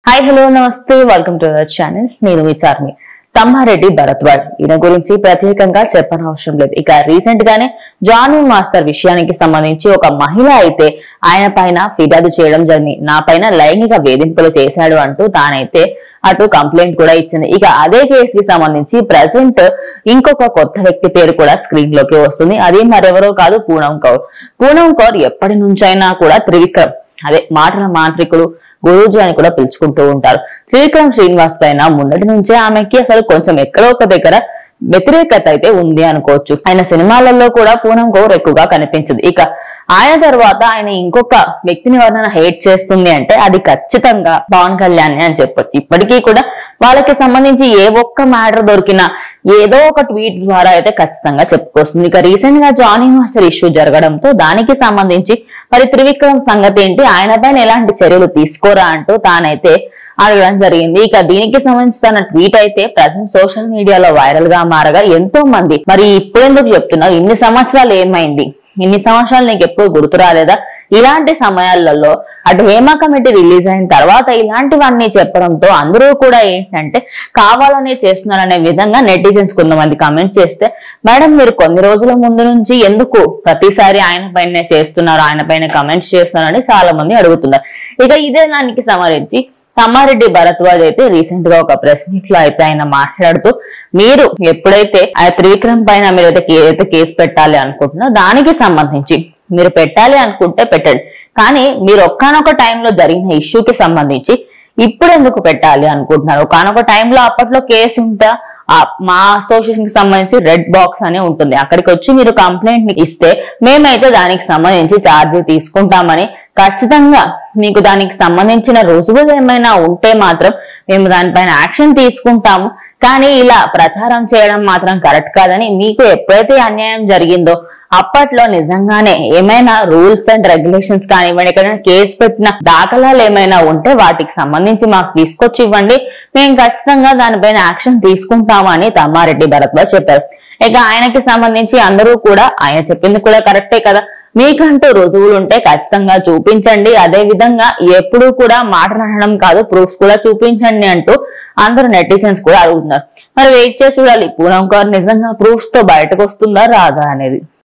hi hello namaste welcome to our channel నేను మీ చార్మి తమ్మారెడ్డి భరద్వాజ్ ఈయన గురించి ప్రత్యేకంగా చెప్పనవసరం లేదు ఇక రీసెంట్ గానే జానీ మాస్టర్ విషయానికి సంబంధించి ఒక మహిళ అయితే ఆయన పైన ఫిర్యాదు చేయడం జరిగింది నా పైన లైంగిక వేధింపులు చేశాడు అంటూ తానైతే అటు కంప్లైంట్ కూడా ఇచ్చింది ఇక అదే కేసుకి సంబంధించి ప్రజెంట్ ఇంకొక కొత్త వ్యక్తి పేరు కూడా స్క్రీన్ లోకి వస్తుంది అది మరెవరో కాదు పూనం కౌర్ పూనం కౌర్ ఎప్పటి నుంచైనా కూడా త్రివిక్రమ్ అదే మాటల మాంత్రికుడు గురూజీ అని కూడా పిలుచుకుంటూ ఉంటారు త్రివిక్రమ్ శ్రీనివాస్ పైన ముందటి నుంచే ఆమెకి అసలు కొంచెం ఎక్కడో ఒక దగ్గర వ్యతిరేకత అయితే ఉంది అనుకోవచ్చు ఆయన సినిమాలలో కూడా పూనం గౌర్ ఎక్కువగా కనిపించదు ఇక ఆయన తర్వాత ఆయన ఇంకొక వ్యక్తిని ఎవరైనా హేట్ చేస్తుంది అంటే అది ఖచ్చితంగా పవన్ కళ్యాణ్ అని చెప్పొచ్చు ఇప్పటికీ కూడా వాళ్ళకి సంబంధించి ఏ ఒక్క మ్యాటర్ దొరికినా ఏదో ఒక ట్వీట్ ద్వారా అయితే ఖచ్చితంగా చెప్పుకొస్తుంది ఇక రీసెంట్ గా జానీ మాస్టర్ ఇష్యూ జరగడంతో దానికి సంబంధించి మరి త్రివిక్రమ్ సంగతి ఏంటి ఆయన పైన ఎలాంటి చర్యలు తీసుకోరా అంటూ తానైతే అడగడం జరిగింది ఇక దీనికి సంబంధించి తన ట్వీట్ అయితే ప్రజెంట్ సోషల్ మీడియాలో వైరల్ గా మారగా ఎంతో మంది మరి ఇప్పుడు ఎందుకు చెప్తున్నావు ఇన్ని సంవత్సరాలు ఏమైంది ఇన్ని సంవత్సరాలు నీకు ఎప్పుడు గుర్తు రాలేదా ఇలాంటి సమయాలలో అటు హేమ కమిటీ రిలీజ్ అయిన తర్వాత ఇలాంటివన్నీ చెప్పడంతో అందరూ కూడా ఏంటంటే కావాలనే చేస్తున్నారనే విధంగా నెటిజన్స్ కొంతమంది కామెంట్ చేస్తే మేడం మీరు కొన్ని రోజుల ముందు నుంచి ఎందుకు ప్రతిసారి ఆయన పైన చేస్తున్నారు ఆయన పైన కమెంట్స్ చేస్తున్నారని చాలా మంది అడుగుతున్నారు ఇక ఇదే దానికి సంబంధించి తమ్మారెడ్డి భరద్వాజ్ అయితే రీసెంట్ గా ఒక ప్రెస్ మీట్ లో అయితే ఆయన మాట్లాడుతూ మీరు ఎప్పుడైతే ఆ త్రివిక్రమ్ పైన మీరు అయితే కే- అయితే కేసు పెట్టాలి అనుకుంటున్నారో దానికి సంబంధించి మీరు పెట్టాలి అనుకుంటే పెట్టండి కానీ మీరు ఒక్కనొక టైంలో జరిగిన ఇష్యూకి సంబంధించి ఇప్పుడు ఎందుకు పెట్టాలి అనుకుంటున్నారు ఒకనొక టైంలో అప్పట్లో కేసు ఉంటా ఆ మా అసోసియేషన్ కి సంబంధించి రెడ్ బాక్స్ అని ఉంటుంది అక్కడికి వచ్చి మీరు కంప్లైంట్ ఇస్తే మేమైతే దానికి సంబంధించి ఛార్జ్ తీసుకుంటామని ఖచ్చితంగా మీకు దానికి సంబంధించిన రుజువులు ఏమైనా ఉంటే మాత్రం మేము దానిపైన యాక్షన్ తీసుకుంటాము కానీ ఇలా ప్రచారం చేయడం మాత్రం కరెక్ట్ కాదని మీకు ఎప్పుడైతే అన్యాయం జరిగిందో అప్పట్లో నిజంగానే ఏమైనా రూల్స్ అండ్ రెగ్యులేషన్స్ కానివ్వండి ఎక్కడైనా కేసు పెట్టిన దాఖలాలు ఏమైనా ఉంటే వాటికి సంబంధించి మాకు తీసుకొచ్చి ఇవ్వండి మేము ఖచ్చితంగా దానిపైన యాక్షన్ తీసుకుంటాము అని తమ్మారెడ్డి భరద్వాజ్ చెప్పారు ఇక ఆయనకి సంబంధించి అందరూ కూడా ఆయన చెప్పింది కూడా కరెక్టే కదా మీకంటూ రుజువులు ఉంటే ఖచ్చితంగా చూపించండి అదే విధంగా ఎప్పుడూ కూడా మాట్లాడడం కాదు ప్రూఫ్స్ కూడా చూపించండి అంటూ అందరూ నెటిజన్స్ కూడా అడుగుతున్నారు మరి వెయిట్ చేసి చూడాలి పూనం కౌర్ నిజంగా ప్రూఫ్స్ తో బయటకు వస్తుందా రాదా అనేది